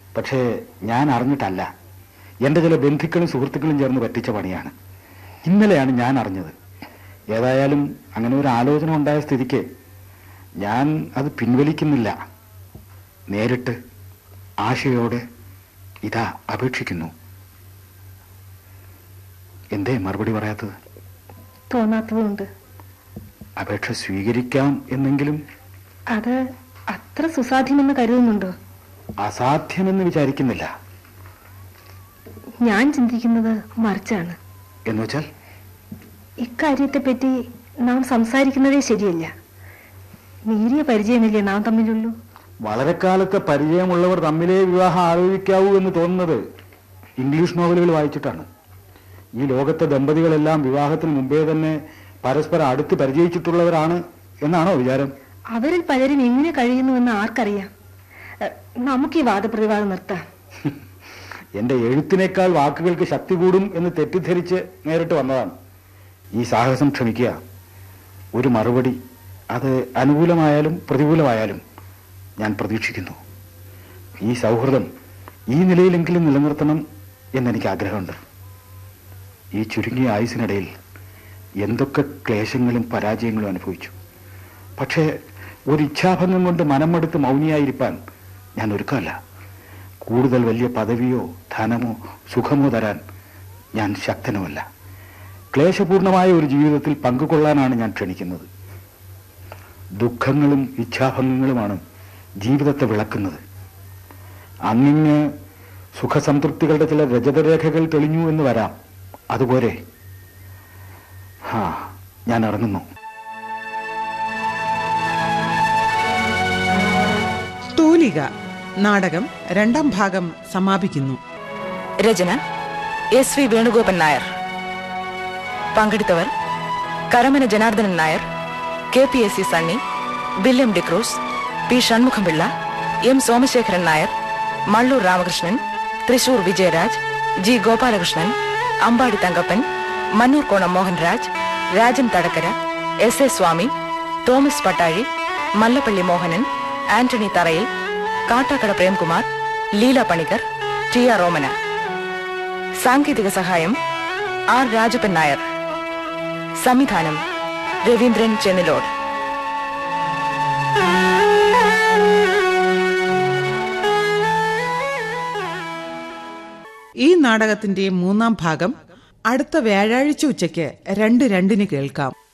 പക്ഷേ ഞാൻ അറിഞ്ഞിട്ടല്ല എൻ്റെ ചില ബന്ധുക്കളും സുഹൃത്തുക്കളും ചേർന്ന് പറ്റിച്ച പണിയാണ് ഇന്നലെയാണ് ഞാൻ അറിഞ്ഞത് ഏതായാലും അങ്ങനെ ഒരു ആലോചന ഉണ്ടായ സ്ഥിതിക്ക് ഞാൻ അത് പിൻവലിക്കുന്നില്ല നേരിട്ട് ആശയോടെ ഇതാ അപേക്ഷിക്കുന്നു എന്തേ മറുപടി പറയാത്തത് തോന്നാത്തതുകൊണ്ട് അപേക്ഷ സ്വീകരിക്കാം എന്നെങ്കിലും അത് അത്ര സുസാധ്യമെന്ന് കരുതുന്നുണ്ടോ അസാധ്യമെന്ന് വിചാരിക്കുന്നില്ല ഞാൻ ചിന്തിക്കുന്നത് മറിച്ചാണ് എന്ന് വെച്ചാൽ ഇക്കാര്യത്തെപ്പറ്റി നാം സംസാരിക്കുന്നതേ ശരിയല്ല നേരിയ പരിചയമല്ലേ നാം തമ്മിലുള്ളൂ വളരെ കാലത്തെ പരിചയമുള്ളവർ തമ്മിലേ വിവാഹം ആലോചിക്കാവൂ എന്ന് തോന്നുന്നത് ഇംഗ്ലീഷ് നോവലുകൾ വായിച്ചിട്ടാണ് ഈ ലോകത്തെ ദമ്പതികളെല്ലാം വിവാഹത്തിന് മുമ്പേ തന്നെ പരസ്പരം അടുത്ത് പരിചയിച്ചിട്ടുള്ളവരാണ് എന്നാണോ വിചാരം അവരിൽ പലരും എങ്ങനെ കഴിയുന്നുവെന്ന് ആർക്കറിയാം എഹ്, നമുക്ക് ഈ വാദപ്രതിവാദം നിർത്താം എന്റെ എഴുത്തിനേക്കാൾ വാക്കുകൾക്ക് ശക്തി കൂടും എന്ന് തെറ്റിദ്ധരിച്ച് നേരിട്ട് വന്നതാണ് ഈ സാഹസം ക്ഷമിക്കുക ഒരു മറുപടി അത് അനുകൂലമായാലും പ്രതികൂലമായാലും ഞാൻ പ്രതീക്ഷിക്കുന്നു ഈ സൗഹൃദം ഈ നിലയിലെങ്കിലും നിലനിർത്തണം എന്നെനിക്ക് ആഗ്രഹമുണ്ട് ഈ ചുരുങ്ങിയ ആയുസിനിടയിൽ എന്തൊക്കെ ക്ലേശങ്ങളും പരാജയങ്ങളും അനുഭവിച്ചു പക്ഷേ ഒരു ഇച്ഛാഭംഗം കൊണ്ട് മനമെടുത്ത് മൗനിയായിരിക്കാൻ ഞാൻ ഒരുക്കമല്ല കൂടുതൽ വലിയ പദവിയോ ധനമോ സുഖമോ തരാൻ ഞാൻ ശക്തനുമല്ല ക്ലേശപൂർണമായ ഒരു ജീവിതത്തിൽ പങ്കുകൊള്ളാനാണ് ഞാൻ ക്ഷണിക്കുന്നത് ദുഃഖങ്ങളും ഇച്ഛാഭംഗങ്ങളുമാണ് ജീവിതത്തെ വിളക്കുന്നത് അങ്ങിങ്ങ് സുഖസംതൃപ്തികളുടെ ചില രജതരേഖകൾ തെളിഞ്ഞു എന്ന് വരാം അതുപോലെ ഹാ ഞാൻ ഇറങ്ങുന്നു തൂലിക നാടകം രണ്ടാം ഭാഗം സമാപിക്കുന്നു രചന എസ് വി വേണുഗോപൻ നായർ പങ്കെടുത്തവർ Karamana Janardhanan Nair K P S C Sunny William D'Cruz P Shanmukhampillai M Somasekharan Nair Mallur Ramakrishnan Thrissur Vijayaraj G Gopalakrishnan Ambadi Thankappan Mannur Konam Mohanraj Rajan Thadakkara S A Swami Thomas Pattazhi Mallappally Mohanan Antony Tharayil Kattakada Premkumar Leela Panicker T R Romana സാങ്കേതിക സഹായം ആർ രാജപ്പൻ നായർ സംവിധാനം രവീന്ദ്രൻ ചെന്നിലോട് ഈ നാടകത്തിന്റെ മൂന്നാം ഭാഗം അടുത്ത വ്യാഴാഴ്ച ഉച്ചയ്ക്ക് രണ്ട് രണ്ടിന് കേൾക്കാം